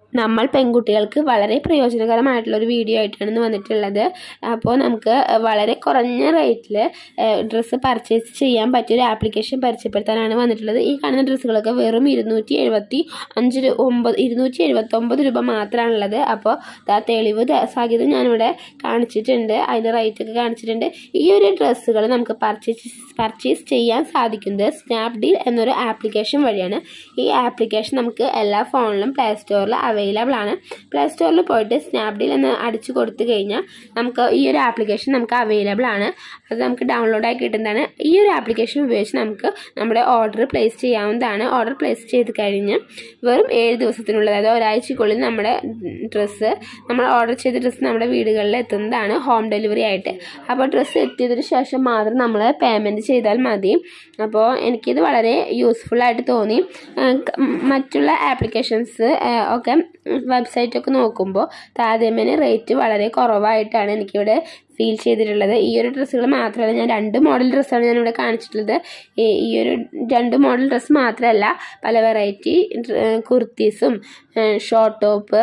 നമ്മൾ പെൺകുട്ടികൾക്ക് വളരെ പ്രയോജനകരമായിട്ടുള്ള ഒരു വീഡിയോ ആയിട്ടാണ് ഇന്ന് വന്നിട്ടുള്ളത് അപ്പോൾ നമുക്ക് വളരെ കുറഞ്ഞ റേറ്റിൽ ഡ്രസ്സ് പർച്ചേസ് ചെയ്യാൻ പറ്റിയ ഒരു ആപ്ലിക്കേഷൻ പരിചയപ്പെടുത്താനാണ് വന്നിട്ടുള്ളത് ഈ കാണുന്ന ഡ്രസ്സുകളൊക്കെ വെറും ഇരുന്നൂറ്റി എഴുപത്തി അഞ്ച് രൂ- ഒമ്പത് ഇരുന്നൂറ്റി എഴുപത്തി ഒമ്പത് രൂപ മാത്രമാണുള്ളത് അപ്പോൾ ദാ തെളിവ് ദ- സഹിതം ഞാനിവിടെ കാണിച്ചിട്ടുണ്ട് അതിൻ്റെ റേറ്റ് ഒക്കെ കാണിച്ചിട്ടുണ്ട് ഈ ഒരു ഡ്രസ്സുകൾ നമുക്ക് പർച്ചേസ് പർച്ചേസ് ചെയ്യാൻ സാധിക്കുന്നത് സ്നാപ്ഡീൽ എന്നൊരു ആപ്ലിക്കേഷൻ വഴിയാണ് ഈ ആപ്ലിക്കേഷൻ നമുക്ക് എല്ലാ ഫോണിലും പ്ലേ സ്റ്റോറിൽ അവൈലബിൾ ആണ് പ്ലേ സ്റ്റോറിൽ പോയിട്ട് സ്നാപ്ഡീൽ എന്ന് അടിച്ചു കൊടുത്തു കഴിഞ്ഞാൽ നമുക്ക് ഈ ഒരു ആപ്ലിക്കേഷൻ നമുക്ക് അവൈലബിൾ ആണ് അത് നമുക്ക് ഡൗൺലോഡ് ആയി കിട്ടുന്നതാണ് ഈ ഒരു ആപ്ലിക്കേഷൻ ഉപയോഗിച്ച് നമുക്ക് നമ്മുടെ ഓർഡർ പ്ലേസ് ചെയ്യാവുന്നതാണ് ഓർഡർ പ്ലേസ് ചെയ്ത് കഴിഞ്ഞ് വെറും ഏഴ് ദിവസത്തിനുള്ളിൽ അതായത് ഒരാഴ്ചക്കുള്ളിൽ നമ്മുടെ ഡ്രസ്സ് നമ്മൾ ഓർഡർ ചെയ്ത ഡ്രസ്സ് നമ്മുടെ വീടുകളിൽ എത്തുന്നതാണ് ഹോം ഡെലിവറി ആയിട്ട് അപ്പോൾ ഡ്രസ്സ് എത്തിയതിന് ശേഷം മാത്രം നമ്മൾ പേയ്മെൻറ്റ് ചെയ്താൽ മതി അപ്പോൾ എനിക്കിത് വളരെ യൂസ്ഫുൾ ആയിട്ട് തോന്നി ഏഹ് ക- മറ്റുള്ള ആപ്ലിക്കേഷൻസ് ഒക്കെ വെബ്സൈറ്റൊക്കെ നോക്കുമ്പോൾ താരതമ്യേന റേറ്റ് വളരെ കുറവായിട്ടാണ് എനിക്കിവിടെ ഫീൽ ചെയ്തിട്ടുള്ളത് ഈ ഒരു ഡ്രസ്സുകൾ മാത്രമല്ല ഞാൻ രണ്ട് മോഡൽ ഡ്രസ്സാണ് ഞാനിവിടെ കാണിച്ചിട്ടുള്ളത് ഈ ഈ ഒരു രണ്ട് മോഡൽ ഡ്രസ്സ് മാത്രമല്ല പല വെറൈറ്റി കുർത്തീസും ഷോർട്ട് ടോപ്പ്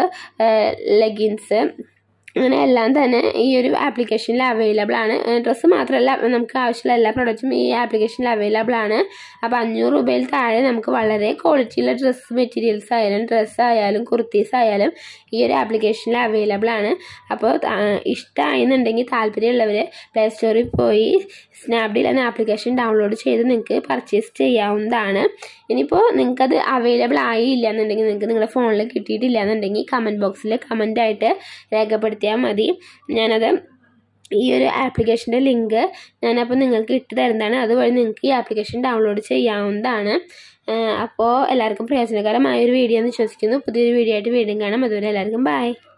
ലെഗിൻസ് അങ്ങനെ എല്ലാം തന്നെ ഈ ഒരു ആപ്ലിക്കേഷനിൽ അവൈലബിൾ ആണ് ഡ്രസ്സ് മാത്രമല്ല നമുക്ക് ആവശ്യമുള്ള എല്ലാ പ്രൊഡക്റ്റും ഈ ആപ്ലിക്കേഷനിൽ അവൈലബിൾ ആണ് അപ്പോൾ അഞ്ഞൂറ് രൂപയിൽ താഴെ നമുക്ക് വളരെ ക്വാളിറ്റിയുള്ള ഡ്രസ്സ് മെറ്റീരിയൽസ് ആയാലും ഡ്രസ്സ് ആയാലും കുർത്തീസ് ആയാലും ഈ ഒരു ആപ്ലിക്കേഷനിൽ അവൈലബിൾ ആണ് അപ്പോൾ ഇഷ്ടമായെന്നുണ്ടെങ്കിൽ താല്പര്യമുള്ളവർ പ്ലേ സ്റ്റോറിൽ പോയി സ്നാപ്ഡീൽ എന്ന ആപ്ലിക്കേഷൻ ഡൗൺലോഡ് ചെയ്ത് നിങ്ങൾക്ക് പർച്ചേസ് ചെയ്യാവുന്നതാണ് ഇനിയിപ്പോൾ നിങ്ങൾക്കത് അവൈലബിൾ ആയില്ല എന്നുണ്ടെങ്കിൽ നിങ്ങൾക്ക് നിങ്ങളുടെ ഫോണിൽ കിട്ടിയിട്ടില്ല എന്നുണ്ടെങ്കിൽ കമൻറ്റ് ബോക്സിൽ കമൻ്റായിട്ട് രേഖപ്പെടുത്തിയാൽ മതി ഞാനത് ഈ ഒരു ആപ്ലിക്കേഷൻ്റെ ലിങ്ക് ഞാനപ്പോൾ നിങ്ങൾക്ക് ഇട്ട് തരുന്നതാണ് അതുവഴി നിങ്ങൾക്ക് ഈ ആപ്ലിക്കേഷൻ ഡൗൺലോഡ് ചെയ്യാവുന്നതാണ് അപ്പോൾ എല്ലാവർക്കും പ്രയോജനകരമായ ഒരു വീഡിയോ എന്ന് വിശ്വസിക്കുന്നു പുതിയൊരു വീഡിയോ ആയിട്ട് വീണ്ടും കാണാം അതുവരെ എല്ലാവർക്കും ബൈ